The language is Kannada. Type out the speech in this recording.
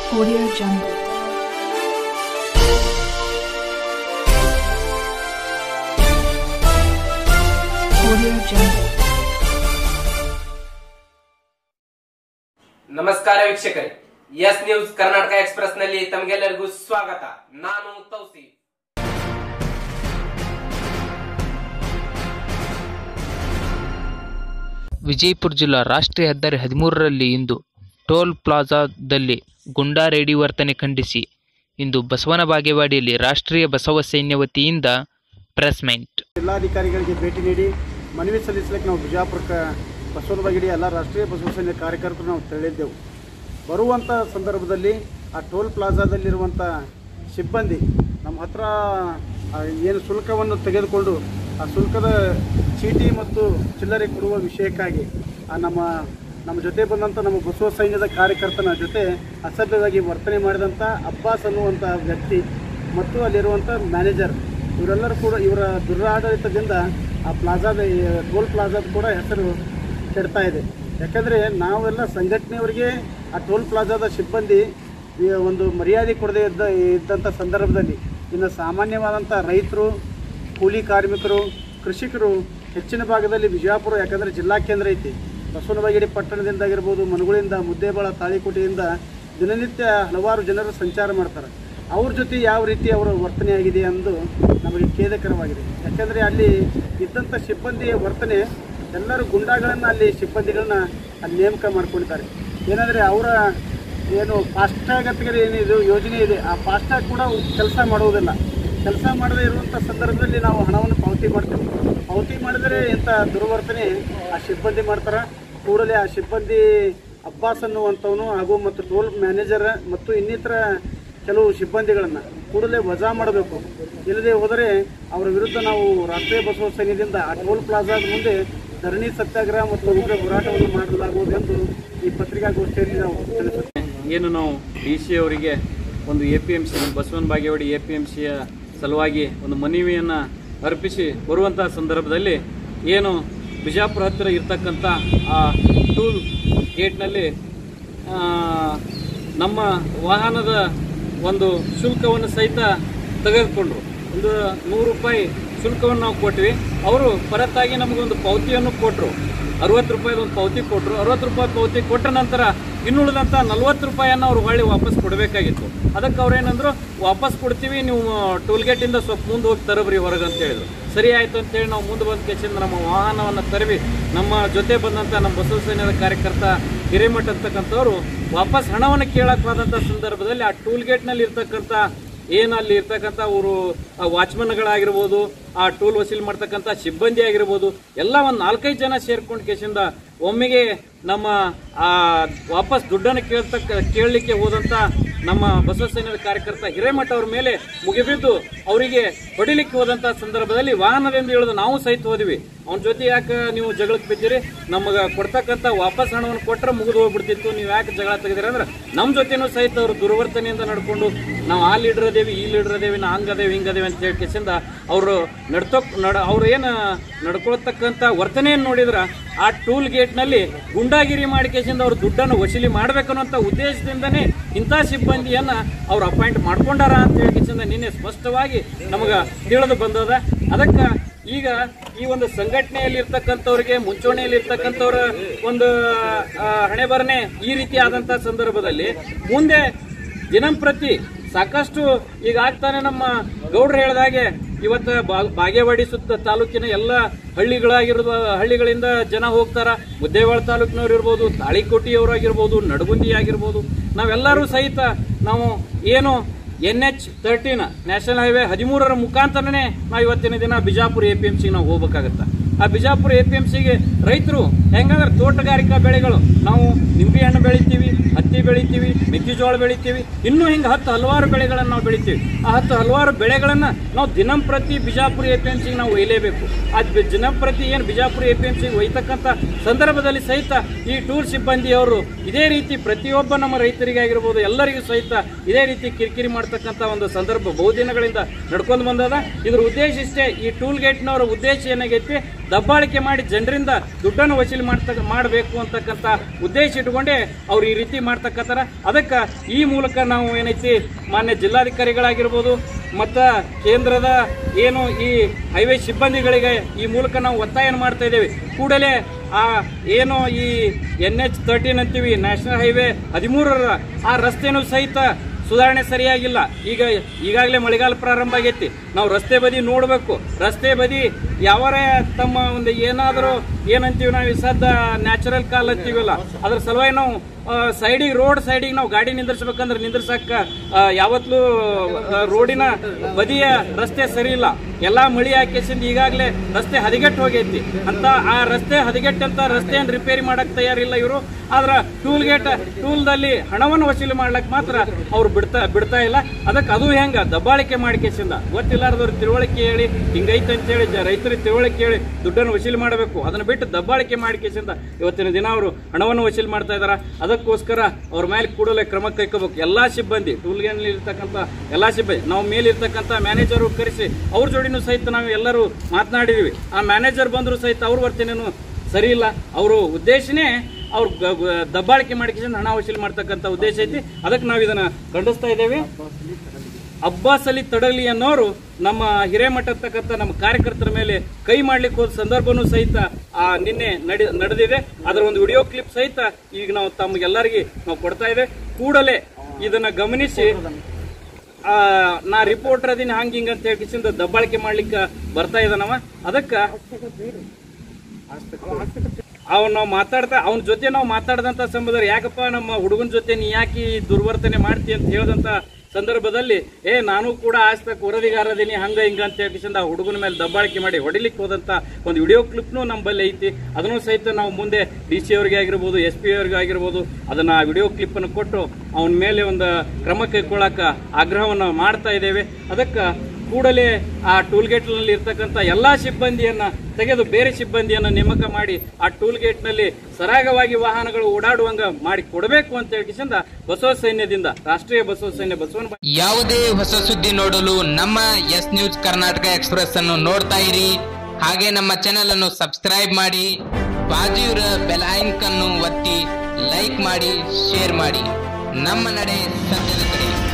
Audio Jungle. Audio Jungle. ನಮಸ್ಕಾರ ವೀಕ್ಷಕರೇ ಎಸ್ ನ್ಯೂಸ್ ಕರ್ನಾಟಕ ಎಕ್ಸ್ಪ್ರೆಸ್ ನಲ್ಲಿ ತಮಗೆಲ್ಲರಿಗೂ ಸ್ವಾಗತ ನಾನು ತೌಸಿ ವಿಜಯಪುರ ಜಿಲ್ಲಾ ರಾಷ್ಟ್ರೀಯ ಹೆದ್ದಾರಿ ಹದಿಮೂರರಲ್ಲಿ ಇಂದು ಟೋಲ್ ಪ್ಲಾಜಾದಲ್ಲಿ ಗುಂಡಾ ರೇಡಿ ವರ್ತನೆ ಖಂಡಿಸಿ ಇಂದು ಬಸವನ ಬಾಗೇವಾಡಿಯಲ್ಲಿ ರಾಷ್ಟ್ರೀಯ ಬಸವ ಸೈನ್ಯ ವತಿಯಿಂದ ಪ್ರೆಸ್ ಮೀಟ್ ಜಿಲ್ಲಾಧಿಕಾರಿಗಳಿಗೆ ಭೇಟಿ ನೀಡಿ ಮನವಿ ಸಲ್ಲಿಸಲಿಕ್ಕೆ ನಾವು ಬಿಜಾಪುರಕ್ಕೆ ಬಸವನ ಬಾಗಿಡಿ ಎಲ್ಲ ರಾಷ್ಟ್ರೀಯ ಬಸವ ಸೈನ್ಯ ಕಾರ್ಯಕರ್ತರು ನಾವು ತೆರಳಿದ್ದೆವು ಬರುವಂಥ ಸಂದರ್ಭದಲ್ಲಿ ಆ ಟೋಲ್ ಪ್ಲಾಜಾದಲ್ಲಿರುವಂಥ ಸಿಬ್ಬಂದಿ ನಮ್ಮ ಹತ್ರ ಆ ಏನು ಶುಲ್ಕವನ್ನು ತೆಗೆದುಕೊಂಡು ಆ ಶುಲ್ಕದ ಚೀಟಿ ಮತ್ತು ಚಿಲ್ಲರೆ ಕೊಡುವ ವಿಷಯಕ್ಕಾಗಿ ಆ ನಮ್ಮ ನಮ್ಮ ಜೊತೆ ಬಂದಂಥ ನಮ್ಮ ಬಸವ ಸೈನ್ಯದ ಕಾರ್ಯಕರ್ತನ ಜೊತೆ ಅಸಭ್ಯವಾಗಿ ವರ್ತನೆ ಮಾಡಿದಂಥ ಅಬ್ಬಾಸ್ ಅನ್ನುವಂಥ ವ್ಯಕ್ತಿ ಮತ್ತು ಅಲ್ಲಿರುವಂಥ ಮ್ಯಾನೇಜರ್ ಇವರೆಲ್ಲರೂ ಕೂಡ ಇವರ ದುರಾಡಳಿತದಿಂದ ಆ ಪ್ಲಾಜಾದ ಈ ಟೋಲ್ ಪ್ಲಾಜಾದ ಕೂಡ ಹೆಸರು ಕೆಡ್ತಾ ಇದೆ ಯಾಕಂದರೆ ನಾವೆಲ್ಲ ಸಂಘಟನೆಯವರಿಗೆ ಆ ಟೋಲ್ ಪ್ಲಾಜಾದ ಸಿಬ್ಬಂದಿ ಈ ಒಂದು ಮರ್ಯಾದೆ ಕೊಡದೇ ಇದ್ದ ಇದ್ದಂಥ ಸಂದರ್ಭದಲ್ಲಿ ಇನ್ನು ಸಾಮಾನ್ಯವಾದಂಥ ರೈತರು ಕೂಲಿ ಕಾರ್ಮಿಕರು ಕೃಷಿಕರು ಹೆಚ್ಚಿನ ಭಾಗದಲ್ಲಿ ವಿಜಯಪುರ ಯಾಕಂದರೆ ಜಿಲ್ಲಾ ಕೇಂದ್ರ ಐತಿ ಬಸವನಬಾಗೇಡಿ ಪಟ್ಟಣದಿಂದ ಆಗಿರ್ಬೋದು ಮನಗುಳಿಂದ ಮುದ್ದೇಬಾಳ ತಾಳಿಕೋಟೆಯಿಂದ ದಿನನಿತ್ಯ ಹಲವಾರು ಜನರು ಸಂಚಾರ ಮಾಡ್ತಾರೆ ಅವ್ರ ಜೊತೆ ಯಾವ ರೀತಿ ಅವರ ವರ್ತನೆ ಆಗಿದೆ ಎಂದು ನಮಗೆ ಖೇದಕರವಾಗಿದೆ ಯಾಕಂದರೆ ಅಲ್ಲಿ ಇದ್ದಂಥ ಸಿಬ್ಬಂದಿಯ ವರ್ತನೆ ಎಲ್ಲರೂ ಗುಂಡಾಗಳನ್ನು ಅಲ್ಲಿ ಸಿಬ್ಬಂದಿಗಳನ್ನ ಅಲ್ಲಿ ನೇಮಕ ಮಾಡ್ಕೊಂಡಿದ್ದಾರೆ ಏನಂದರೆ ಅವರ ಏನು ಫಾಸ್ಟ್ಯಾಗ್ ಅಂತ ಏನಿದು ಯೋಜನೆ ಇದೆ ಆ ಫಾಸ್ಟ್ಯಾಗ್ ಕೂಡ ಕೆಲಸ ಮಾಡುವುದಿಲ್ಲ ಕೆಲಸ ಮಾಡದೇ ಇರುವಂಥ ಸಂದರ್ಭದಲ್ಲಿ ನಾವು ಹಣವನ್ನು ಪಾವತಿ ಮಾಡ್ತೇವೆ ಪಾವತಿ ಮಾಡಿದರೆ ಇಂಥ ದುರ್ವರ್ತನೆ ಆ ಸಿಬ್ಬಂದಿ ಮಾಡ್ತಾರೆ ಕೂಡಲೇ ಆ ಸಿಬ್ಬಂದಿ ಅಬ್ಬಾಸ್ ಅನ್ನುವಂಥವನು ಹಾಗೂ ಮತ್ತು ಟೋಲ್ ಮ್ಯಾನೇಜರ್ ಮತ್ತು ಇನ್ನಿತರ ಕೆಲವು ಸಿಬ್ಬಂದಿಗಳನ್ನು ಕೂಡಲೇ ವಜಾ ಮಾಡಬೇಕು ಇಲ್ಲದೆ ಹೋದರೆ ಅವರ ವಿರುದ್ಧ ನಾವು ರಾಷ್ಟ್ರೀಯ ಬಸವ ಸೈನ್ಯದಿಂದ ಆ ಟೋಲ್ ಪ್ಲಾಜಾದ ಮುಂದೆ ಧರಣಿ ಸತ್ಯಾಗ್ರಹ ಮತ್ತು ಉಗ್ರ ಹೋರಾಟವನ್ನು ಮಾಡಲಾಗುವುದು ಎಂದು ಈ ಪತ್ರಿಕಾಗೋಷ್ಠಿಯಲ್ಲಿ ನಾವು ತಿಳಿಸುತ್ತೇವೆ ಏನು ನಾವು ಡಿ ಸಿ ಅವರಿಗೆ ಒಂದು ಎ ಪಿ ಎಮ್ ಸಿ ಬಸವನ ಬಾಗೇವಾಡಿ ಎ ಪಿ ಎಮ್ ಸಿಯ ಸಲುವಾಗಿ ಒಂದು ಮನವಿಯನ್ನು ಅರ್ಪಿಸಿ ಬರುವಂಥ ಸಂದರ್ಭದಲ್ಲಿ ಏನು ಬಿಜಾಪುರ ಹತ್ತಿರ ಇರ್ತಕ್ಕಂಥ ಆ ಟೂಲ್ ಗೇಟ್ನಲ್ಲಿ ಆ, ನಮ್ಮ ವಾಹನದ ಒಂದು ಶುಲ್ಕವನ್ನು ಸಹಿತ ತೆಗೆದುಕೊಂಡ್ರು ಒಂದು ನೂರು ರೂಪಾಯಿ ಶುಲ್ಕವನ್ನು ನಾವು ಕೊಟ್ವಿ ಅವರು ಪರತ್ತಾಗಿ ನಮಗೊಂದು ಪಾವತಿಯನ್ನು ಕೊಟ್ಟರು ಅರವತ್ತು ರೂಪಾಯಿದ ಒಂದು ಪಾವತಿ ಕೊಟ್ಟರು ಅರವತ್ತು ರೂಪಾಯಿ ಪಾವತಿ ಕೊಟ್ಟ ನಂತರ ಇನ್ನುಳಿದಂಥ ನಲ್ವತ್ತು ರೂಪಾಯಿಯನ್ನು ಅವ್ರು ಹೊಳ್ಳಿ ವಾಪಸ್ ಕೊಡಬೇಕಾಗಿತ್ತು ಅದಕ್ಕೆ ಅವ್ರೇನಂದ್ರು ವಾಪಸ್ ಕೊಡ್ತೀವಿ ನೀವು ಟೋಲ್ಗೇಟಿಂದ ಸ್ವಲ್ಪ ಮುಂದೆ ಹೋಗಿ ತರಬ್ರಿ ಹೊರಗೆ ಅಂತ ಹೇಳಿದ್ರು ಸರಿ ಆಯಿತು ಅಂತೇಳಿ ನಾವು ಮುಂದೆ ಬಂದ ಕೇಸಿಂದ ನಮ್ಮ ವಾಹನವನ್ನು ತರವಿ ನಮ್ಮ ಜೊತೆ ಬಂದಂಥ ನಮ್ಮ ಬಸವ ಸೈನ್ಯದ ಕಾರ್ಯಕರ್ತ ಹಿರೇಮಠ ಅಂತಕ್ಕಂಥವ್ರು ವಾಪಸ್ ಹಣವನ್ನು ಕೇಳಕ್ಕೆ ಹೋದಂಥ ಸಂದರ್ಭದಲ್ಲಿ ಆ ಟೋಲ್ಗೇಟ್ನಲ್ಲಿ ಇರ್ತಕ್ಕಂಥ ಏನು ಅಲ್ಲಿ ಇರ್ತಕ್ಕಂಥ ಅವರು ವಾಚ್ಮನ್ಗಳಾಗಿರ್ಬೋದು ಆ ಟೋಲ್ ವಸೂಲಿ ಮಾಡ್ತಕ್ಕಂಥ ಸಿಬ್ಬಂದಿ ಆಗಿರ್ಬೋದು ಎಲ್ಲ ಒಂದು ನಾಲ್ಕೈದು ಜನ ಸೇರ್ಕೊಂಡು ಕೇಸಿಂದ ಒಮ್ಮೆಗೆ ನಮ್ಮ ಆ ವಾಪಸ್ ದುಡ್ಡನ್ನು ಕೇಳ್ತಕ್ಕ ಕೇಳಲಿಕ್ಕೆ ಹೋದಂಥ ನಮ್ಮ ಬಸವ ಸೈನ್ಯದ ಕಾರ್ಯಕರ್ತ ಹಿರೇಮಠ ಅವ್ರ ಮೇಲೆ ಮುಗಿಬಿದ್ದು ಅವರಿಗೆ ಹೊಡಿಲಿಕ್ಕೆ ಹೋದಂಥ ಸಂದರ್ಭದಲ್ಲಿ ವಾಹನದಿಂದ ಇಳಿದು ನಾವು ಸಹಿತ ಹೋದ್ವಿ ಅವನ ಜೊತೆ ಯಾಕೆ ನೀವು ಜಗಳಕ್ಕೆ ಬಿದ್ದೀರಿ ನಮಗೆ ಕೊಡ್ತಕ್ಕಂಥ ವಾಪಸ್ ಹಣವನ್ನು ಕೊಟ್ಟರೆ ಮುಗಿದು ಹೋಗ್ಬಿಡ್ತಿತ್ತು ನೀವು ಯಾಕೆ ಜಗಳ ತೆಗೆದಿರಿ ಅಂದ್ರೆ ನಮ್ಮ ಜೊತೆನೂ ಸಹಿತ ಅವರು ದುರ್ವರ್ತನೆಯಿಂದ ನಡ್ಕೊಂಡು ನಾವು ಆ ಲೀಡರ್ ಅದೇವಿ ಈ ಲೀಡರ್ ಅದೇವಿ ನಾ ಹಂಗದೇವಿ ಹಿಂಗದೇವಿ ಅಂತ ಹೇಳಿ ಕೇಸಿಂದ ಅವರು ನಡ್ತೋ ನಡ ಅವ್ರು ಏನು ನಡ್ಕೊಳ್ತಕ್ಕಂಥ ವರ್ತನೆಯನ್ನು ನೋಡಿದ್ರ ಆ ಟೂಲ್ ಗೇಟ್ನಲ್ಲಿ ಗುಂಡಾಗಿರಿ ಮಾಡಿ ಕೇಸಿಂದ ಅವ್ರು ದುಡ್ಡನ್ನು ವಸೂಲಿ ಮಾಡ್ಬೇಕನ್ನುವಂಥ ಉದ್ದೇಶದಿಂದನೇ ಇಂಥ ಸಿಬ್ಬಂದಿಯನ್ನ ಅವ್ರು ಅಪಾಯಿಂಟ್ ಮಾಡ್ಕೊಂಡಾರ ಅಂತ ಹೇಳಿ ಕೇಸಿಂದ ನಿನ್ನೆ ಸ್ಪಷ್ಟವಾಗಿ ನಮಗೆ ತಿಳಿದು ಬಂದದ ಅದಕ್ಕೆ ಈಗ ಈ ಒಂದು ಸಂಘಟನೆಯಲ್ಲಿ ಇರ್ತಕ್ಕಂಥವ್ರಿಗೆ ಮುಂಚೂಣಿಯಲ್ಲಿ ಇರ್ತಕ್ಕಂಥವ್ರ ಒಂದು ಆ, ಹಣೆ ಬರನೆ ಈ ರೀತಿ ಆದಂಥ ಸಂದರ್ಭದಲ್ಲಿ ಮುಂದೆ ದಿನಂಪ್ರತಿ ಸಾಕಷ್ಟು ಈಗ ಆಗ್ತಾನೆ ನಮ್ಮ ಗೌಡ್ರು ಹೇಳಿದಾಗೆ ಇವತ್ತು ಬಾ- ಬಾಗೇವಾಡಿ ಸುತ್ತ ತಾಲೂಕಿನ ಎಲ್ಲ ಹಳ್ಳಿಗಳಾಗಿರೋದು ಹಳ್ಳಿಗಳಿಂದ ಜನ ಹೋಗ್ತಾರ ಮುದ್ದೇವಾಳ ತಾಲೂಕಿನವ್ರು ಇರ್ಬೋದು ತಾಳಿಕೋಟಿಯವರು ಆಗಿರ್ಬೋದು ನಡಗುಂದಿ ಆಗಿರ್ಬೋದು ನಾವೆಲ್ಲರೂ ಸಹಿತ ನಾವು ಏನು N H thirteen national highway ಹದಿಮೂರರ ಮುಖಾಂತರನೇ ನಾವು ಇವತ್ತಿನ ದಿನ ಬಿಜಾಪುರ ಎ ಪಿ ಎಂ ಸಿಗೆ ನಾವು ಹೋಗ್ಬೇಕಾಗತ್ತೆ ಆ ಬಿಜಾಪುರ ಎ ಪಿ ಎಂ ಸಿಗೆ ರೈತರು ಹೆಂಗಂದ್ರೆ ತೋಟಗಾರಿಕಾ ಬೆಳೆಗಳು ನಾವು ನಿಂಬೆ ಹಣ್ಣು ಬೆಳಿತೀವಿ ಹತ್ತಿ ಬೆಳಿತೀವಿ ಮೆಕ್ಕೆಜೋಳ ಬೆಳಿತೀವಿ ಇನ್ನೂ ಹಿಂಗೆ ಹತ್ತು ಹಲವಾರು ಬೆಳೆಗಳನ್ನು ನಾವು ಬೆಳಿತೀವಿ ಆ ಹತ್ತು ಹಲವಾರು ಬೆಳೆಗಳನ್ನು ನಾವು ದಿನಂಪ್ರತಿ ಬಿಜಾಪುರ ಎ ಪಿ ಎಂ ಸಿಗೆ ನಾವು ಒಯ್ಯಲೇಬೇಕು ಆ ಬಿ- ದಿನಂಪ್ರತಿ ಏನು ಬಿಜಾಪುರ ಎ ಪಿ ಎಂ ಸಿಗೆ ಒಯ್ತಕ್ಕಂಥ ಸಂದರ್ಭದಲ್ಲಿ ಸಹಿತ ಈ ಟೂರ್ ಸಿಬ್ಬಂದಿಯವರು ಇದೇ ರೀತಿ ಪ್ರತಿಯೊಬ್ಬ ನಮ್ಮ ರೈತರಿಗಾಗಿರ್ಬೋದು ಎಲ್ಲರಿಗೂ ಸಹಿತ ಇದೇ ರೀತಿ ಕಿರಿಕಿರಿ ಮಾಡ್ತಕ್ಕಂಥ ಒಂದು ಸಂದರ್ಭ ಬಹುದಿನಗಳಿಂದ ನಡ್ಕೊಂಡು ಬಂದದ ಇದ್ರ ಉದ್ದೇಶ ಇಷ್ಟೇ ಈ ಟೂಲ್ ಗೇಟ್ನವರ ಉದ್ದೇಶ ಏನಾಗೈತಿ ದಬ್ಬಾಳಿಕೆ ಮಾಡಿ ಜನರಿಂದ ದುಡ್ಡನ್ನು ವಸೂಲಿ ಮಾಡ್ತಕ್ಕ ಮಾಡಬೇಕು ಅಂತಕ್ಕಂಥ ಉದ್ದೇಶ ಇಟ್ಕೊಂಡೇ ಅವ್ರು ಈ ರೀತಿ ಮಾಡ್ತಕ್ಕಂತಾರ ಅದಕ್ಕೆ ಅದಕ್ಕೆ ಈ ಮೂಲಕ ನಾವು ಏನೈತಿ ಮಾನ್ಯ ಜಿಲ್ಲಾಧಿಕಾರಿಗಳಾಗಿರ್ಬೋದು ಮತ್ತು ಕೇಂದ್ರದ ಏನು ಈ ಹೈವೇ ಸಿಬ್ಬಂದಿಗಳಿಗೆ ಈ ಮೂಲಕ ನಾವು ಒತ್ತಾಯ ಮಾಡ್ತಾ ಇದ್ದೇವೆ ಕೂಡಲೇ ಆ ಏನು ಈ ಎನ್ ಎಚ್ ತರ್ಟೀನ್ ಅಂತೀವಿ ನ್ಯಾಷನಲ್ ಹೈವೇ ಹದಿಮೂರರ ಆ ರಸ್ತೆನೂ ಸಹಿತ ಸುಧಾರಣೆ ಸರಿಯಾಗಿಲ್ಲ ಈಗ ಈಗಾಗಲೇ ಮಳೆಗಾಲ ಪ್ರಾರಂಭ ಆಗೈತಿ ನಾವು ರಸ್ತೆ ಬದಿ ನೋಡಬೇಕು ರಸ್ತೆ ಬದಿ ಯಾವರೇ ತಮ್ಮ ಒಂದು ಏನಾದರೂ ಏನಂತೀವಿ ನಾವು ಈ ಸದ್ದ ನ್ಯಾಚುರಲ್ ಕಾಲ್ ಅಂತೀವಲ್ಲ ಅದ್ರ ಸಲುವಾಗಿ ನಾವು ಸೈಡಿಗೆ ರೋಡ್ ಸೈಡಿಗೆ ನಾವು ಗಾಡಿ ನಿಂದಿರ್ಸ್ಬೇಕಂದ್ರೆ ನಿಂದ್ರಸಕ್ಕ ಆ, ಯಾವತ್ತೂ ಆ, ರೋಡಿನ ಬದಿಯ ರಸ್ತೆ ಸರಿ ಇಲ್ಲ ಎಲ್ಲಾ ಮಳಿ ಹಾಕಿಸಿಂದ ಈಗಾಗಲೇ ರಸ್ತೆ ಹದಗೆಟ್ಟು ಹೋಗೈತಿ ಅಂತ ಆ ರಸ್ತೆ ಹದಗೆಟ್ಟಂತ ರಸ್ತೆಯನ್ನು ರಿಪೇರಿ ಮಾಡಕ್ ತಯಾರಿಲ್ಲ ಇವರು ಆದ್ರ ಟೂಲ್ ಗೇಟ್ ಟೂಲ್ದಲ್ಲಿ ಹಣವನ್ನು ವಸೂಲಿ ಮಾಡ್ಲಕ್ ಮಾತ್ರ ಅವ್ರು ಬಿಡ್ತಾ ಬಿಡ್ತಾ ಇಲ್ಲ ಅದಕ್ಕೆ ಅದು ಹೆಂಗ ದಬ್ಬಾಳಿಕೆ ಮಾಡಿಕೆಸಿಂದ ಗೊತ್ತಿಲ್ಲಾರ್ದವ್ರು ತಿಳುವಳಿಕೆ ಹೇಳಿ ಹಿಂಗೈತೆ ಅಂತ ಹೇಳಿ ಜ- ರೈತರಿಗೆ ತಿಳುವಳಿಕೆ ಹೇಳಿ ದುಡ್ಡನ್ನು ವಸೂಲಿ ಮಾಡಬೇಕು ಅದನ್ನ ಬಿಟ್ಟು ದಬ್ಬಾಳಿಕೆ ಮಾಡಿಕೆಸಿಂದ ಇವತ್ತಿನ ದಿನ ಅವರು ಹಣವನ್ನು ವಸೂಲಿ ಮಾಡ್ತಾ ಇದಾರ ಅದಕ್ಕೋಸ್ಕರ ಅವ್ರ ಮೇಲೆ ಕೂಡಲೇ ಕ್ರಮ ಕೈಕೋಬೇಕು ಎಲ್ಲಾ ಸಿಬ್ಬಂದಿ ಟೂಲ್ ಗೇಟ್ನಲ್ಲಿ ಇರ್ತಕ್ಕಂಥ ಎಲ್ಲಾ ಸಿಬ್ಬಂದಿ ನಾವು ಮೇಲಿರ್ತಕ್ಕಂಥ ಮ್ಯಾನೇಜರ್ ಕರೆಸಿ ಅವ್ರ ಜೋಡಿನೂ ಸಹಿತ ನಾವು ಎಲ್ಲರೂ ಮಾತನಾಡಿದೀವಿ ಆ ಮ್ಯಾನೇಜರ್ ಬಂದ್ರು ಸಹಿತ ಅವ್ರ ವರ್ತನೆನೂ ಸರಿ ಇಲ್ಲ ಅವರು ಉದ್ದೇಶನೇ ಅವ್ರು ಗ- ಗ- ದಬ್ಬಾಳಿಕೆ ಮಾಡಿಕೊಂಡು ಹಣ ವಸೂಲಿ ಮಾಡ್ತಕ್ಕಂಥ ಉದ್ದೇಶ ಐತಿ ಅದಕ್ಕೆ ನಾವು ಇದನ್ನ ಖಂಡಿಸ್ತಾ ಇದ್ದೇವೆ ಅಬ್ಬಾಸ್ ಅಲಿ ತಡಲಿ ಅನ್ನೋರು ನಮ್ಮ ಹಿರೇಮಠ ಅಂತಕ್ಕಂಥ ನಮ್ಮ ಕಾರ್ಯಕರ್ತರ ಮೇಲೆ ಕೈ ಮಾಡ್ಲಿಕ್ಕೆ ಹೋದ ಸಂದರ್ಭನೂ ಸಹಿತ ಆ ನಿನ್ನೆ ನಡೆ ನಡೆದಿದೆ ಅದರ ಒಂದು ವಿಡಿಯೋ ಕ್ಲಿಪ್ ಸಹಿತ ಈಗ ನಾವು ತಮಗೆಲ್ಲರಿಗೆ ನಾವು ಕೊಡ್ತಾ ಇದ್ದೇವೆ ಕೂಡಲೇ ಇದನ್ನ ಗಮನಿಸಿ ಆ, ನಾ ರಿಪೋರ್ಟರ್ ಅದೀನಿ ಹಂಗ ಹಿಂಗ ಅಂತ ಹೇಳಿ ದಬ್ಬಾಳಿಕೆ ಮಾಡ್ಲಿಕ್ಕೆ ಬರ್ತಾ ಇದ್ದಾನವ ಅದಕ್ಕ ಅವ್ನು ನಾವು ಮಾತಾಡ್ತಾ ಅವನ ಜೊತೆ ನಾವು ಮಾತಾಡದಂತ ಸಂಬಂಧ ಯಾಕಪ್ಪ ನಮ್ಮ ಹುಡುಗನ ಜೊತೆ ನೀ ಯಾಕೆ ಈ ದುರ್ವರ್ತನೆ ಮಾಡ್ತಿ ಅಂತ ಹೇಳಿದಂತ ಸಂದರ್ಭದಲ್ಲಿ ಏ ನಾನು ಕೂಡ ಆಸ್ತಕ್ ವರದಿಗಾರದೀನಿ ಹಂಗ ಹಿಂಗ ಅಂತ ಹೇಳ್ಕಿಸಿಂದ ಆ ಹುಡುಗನ ಮೇಲೆ ದಬ್ಬಾಳಿಕೆ ಮಾಡಿ ಹೊಡಿಲಿಕ್ಕೆ ಹೋದಂತ ಒಂದು ವಿಡಿಯೋ ಕ್ಲಿಪ್ನು ನಮ್ಮಲ್ಲಿ ಐತಿ ಅದನ್ನು ಸಹಿತ ನಾವು ಮುಂದೆ ಡಿ ಸಿ ಅವರಿಗೆ ಆಗಿರ್ಬೋದು ಎಸ್ ಪಿ ಅವ್ರಿಗೆ ಆಗಿರ್ಬೋದು ಅದನ್ನ ಆ ವಿಡಿಯೋ ಕ್ಲಿಪ್ ಅನ್ನು ಕೊಟ್ಟು ಅವನ ಮೇಲೆ ಒಂದು ಕ್ರಮ ಕೈಗೊಳ್ಳಕ ಆಗ್ರಹವನ್ನು ಮಾಡ್ತಾ ಇದ್ದೇವೆ ಅದಕ್ಕೆ ಕೂಡಲೇ ಆ ಟೂಲ್ ಗೇಟ್ ನಲ್ಲಿ ಇರ್ತಕ್ಕಂಥ ಎಲ್ಲಾ ಸಿಬ್ಬಂದಿಯನ್ನ ತೆಗೆದು ಬೇರೆ ಸಿಬ್ಬಂದಿಯನ್ನ ನೇಮಕ ಮಾಡಿ ಆ ಟೂಲ್ ಗೇಟ್ ನಲ್ಲಿ ಸರಾಗವಾಗಿ ವಾಹನಗಳು ಓಡಾಡುವಂಗ ಮಾಡಿ ಕೊಡಬೇಕು ಅಂತ ಹೇಳಿಕಿಸಿಂದ ಬಸವ ಸೈನ್ಯದಿಂದ ರಾಷ್ಟ್ರೀಯ ಬಸವ ಸೈನ್ಯ ಬಸವನ ಯಾವುದೇ ಹೊಸ ಸುದ್ದಿ ನೋಡಲು ನಮ್ಮ ಎಸ್ ನ್ಯೂಸ್ ಕರ್ನಾಟಕ ಎಕ್ಸ್ಪ್ರೆಸ್ ಅನ್ನು ನೋಡ್ತಾ ಇರಿ ಹಾಗೆ ನಮ್ಮ ಚಾನೆಲ್ ಅನ್ನು ಸಬ್ಸ್ಕ್ರೈಬ್ ಮಾಡಿ ಬಾಜುವಿರ ಬೆಲ್ ಐಕನ್ ಅನ್ನು ಒತ್ತಿ ಲೈಕ್ ಮಾಡಿ ಶೇರ್ ಮಾಡಿ ನಮ್ಮ ನಡೆ ಸತ್ಯದ ಕಡೆ